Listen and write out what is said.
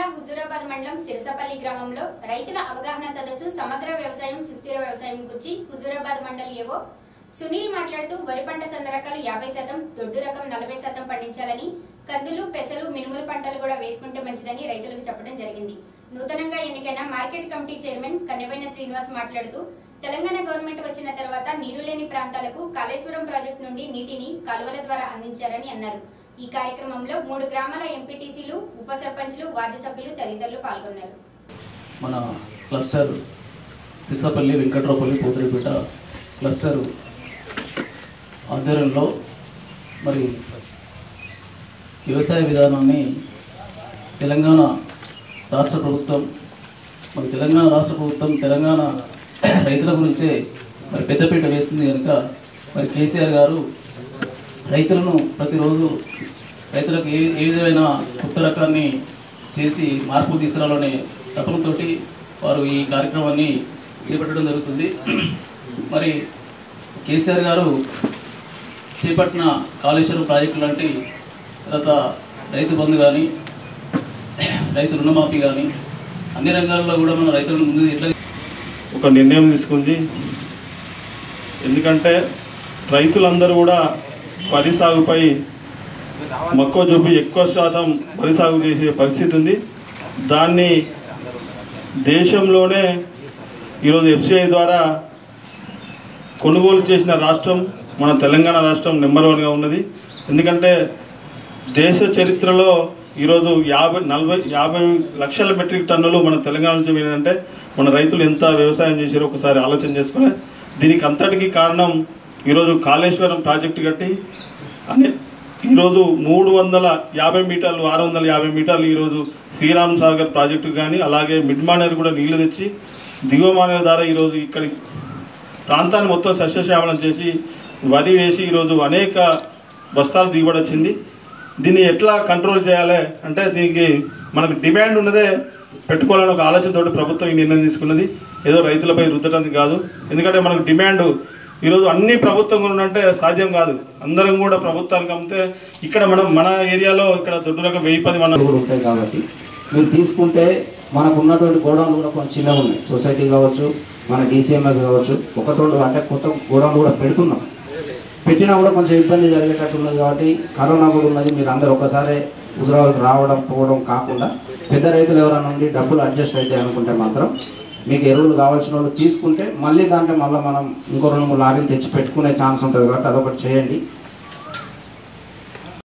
హుజూరాబాద్ మండలం సిరసపల్లి గ్రామంలో రైతుల అవగాహన సదస్సు సమగ్ర వ్యవసాయం సుస్థిర వ్యవసాయం గురించి హుజూరాబాద్ మండల్ ఏవో సునీల్ మాట్లాడుతూ వరి పంట సన్న రకాలు యాభై శాతం దొడ్డు రకం నలభై శాతం పండించాలని కందులు పెసలు మినుములు పంటలు కూడా వేసుకుంటే మంచిదని రైతులకు చెప్పడం జరిగింది నూతనంగా ఎన్నికైన market committee chairman Kannebaina Srinivas మాట్లాడుతూ తెలంగాణ గవర్నమెంట్ వచ్చిన తర్వాత నీరు లేని ప్రాంతాలకు కాళేశ్వరం ప్రాజెక్టు నుండి నీటిని కాలువల ద్వారా అందించారని అన్నారు ఈ కార్యక్రమంలో మూడు గ్రామాల ఎంపీటీసీలు ఉప సర్పంచ్లు వార్డు సభ్యులు తదితరులు పాల్గొన్నారు మన క్లస్టర్ సిసపల్లి వెంకట్రావుపల్లి పోతిరిపేట క్లస్టర్ ఆధ్వర్యంలో మరి వ్యవసాయ విధానాన్ని తెలంగాణ రాష్ట్ర ప్రభుత్వం మరి తెలంగాణ రాష్ట్ర ప్రభుత్వం తెలంగాణ రైతుల గురించే మరి పెద్దపీట వేస్తుంది కనుక మరి కేసీఆర్ గారు రైతులను ప్రతిరోజు రైతులకు ఏ ఏ విధమైన కొత్త రకాన్ని చేసి మార్పు తీసుకురావాలనే తపనతోటి వారు ఈ కార్యక్రమాన్ని చేపట్టడం జరుగుతుంది మరి కేసీఆర్ గారు చేపట్టిన కాళేశ్వరం ప్రాజెక్టు లాంటి తర్వాత రైతు బంధు కానీ రైతు రుణమాఫీ కానీ అన్ని రంగాల్లో కూడా మన రైతులను ముందు ఎట్లా ఒక నిర్ణయం తీసుకుంది ఎందుకంటే రైతులందరూ కూడా వరి సాగుపై మక్కువ చూపి ఎక్కువ శాతం వరి సాగు చేసే పరిస్థితి ఉంది దాన్ని దేశంలోనే ఈరోజు ఎఫ్సిఐ ద్వారా కొనుగోలు చేసిన రాష్ట్రం మన తెలంగాణ రాష్ట్రం నెంబర్ వన్గా ఉన్నది ఎందుకంటే దేశ చరిత్రలో ఈరోజు యాభై నలభై యాభై లక్షల మెట్రిక్ టన్నులు మన తెలంగాణ నుంచి వెళ్ళిందంటే మన రైతులు ఎంత వ్యవసాయం చేశారో ఒకసారి ఆలోచన చేసుకోవాలి దీనికి అంతటికీ కారణం ఈరోజు కాళేశ్వరం ప్రాజెక్టు కట్టి అనే ఈరోజు మూడు వందల యాభై మీటర్లు ఆరు వందల యాభై మీటర్లు ఈరోజు శ్రీరామ్ సాగర్ ప్రాజెక్టు కానీ అలాగే మిడ్ మానేరు కూడా నీళ్లు తెచ్చి దిగువ మానేరు ద్వారా ఈరోజు ఇక్కడి ప్రాంతాన్ని మొత్తం సస్యశ్యామలం చేసి వరి వేసి ఈరోజు అనేక బస్తాలు దిగుబడి వచ్చింది దీన్ని ఎట్లా కంట్రోల్ చేయాలి అంటే దీనికి మనకు డిమాండ్ ఉన్నదే పెట్టుకోవాలని ఒక ఆలోచనతోటి ప్రభుత్వం ఈ నిర్ణయం తీసుకున్నది ఏదో రైతులపై రుద్దడానికి కాదు ఎందుకంటే మనకు డిమాండ్ ఈరోజు అన్ని ప్రభుత్వం ఉన్నంటే సాధ్యం కాదు అందరం కూడా ప్రభుత్వానికి అమ్మితే ఇక్కడ మనం మన ఏరియాలో ఇక్కడ దొడ్డు రకం వెయ్యి పది మన కూడా ఉంటాయి కాబట్టి మీరు తీసుకుంటే మనకు ఉన్నటువంటి గోడౌన్లు కూడా కొంచెం చిన్నగా ఉన్నాయి సొసైటీ కావచ్చు మన డీసీఎంఎస్ కావచ్చు ఒకటోళ్ళు అంటే కొత్త గోడౌన్లు కూడా పెడుతున్నాం పెట్టినా కూడా కొంచెం ఇబ్బంది జరిగేటట్టు ఉన్నది కాబట్టి కరోనా కూడా ఉన్నది మీరు అందరు ఒకసారి హుజరాబాద్కి రావడం పోవడం కాకుండా పెద్ద రైతులు ఎవరైనా ఉండి డబ్బులు అడ్జస్ట్ అయితే అనుకుంటే మాత్రం మీకు ఎరువులు కావాల్సిన వాళ్ళు తీసుకుంటే మళ్ళీ దాంట్లో మళ్ళీ మనం ఇంకో రెండు మూడు లారీలు తెచ్చి పెట్టుకునే ఛాన్స్ ఉంటుంది కాబట్టి అదొకటి చేయండి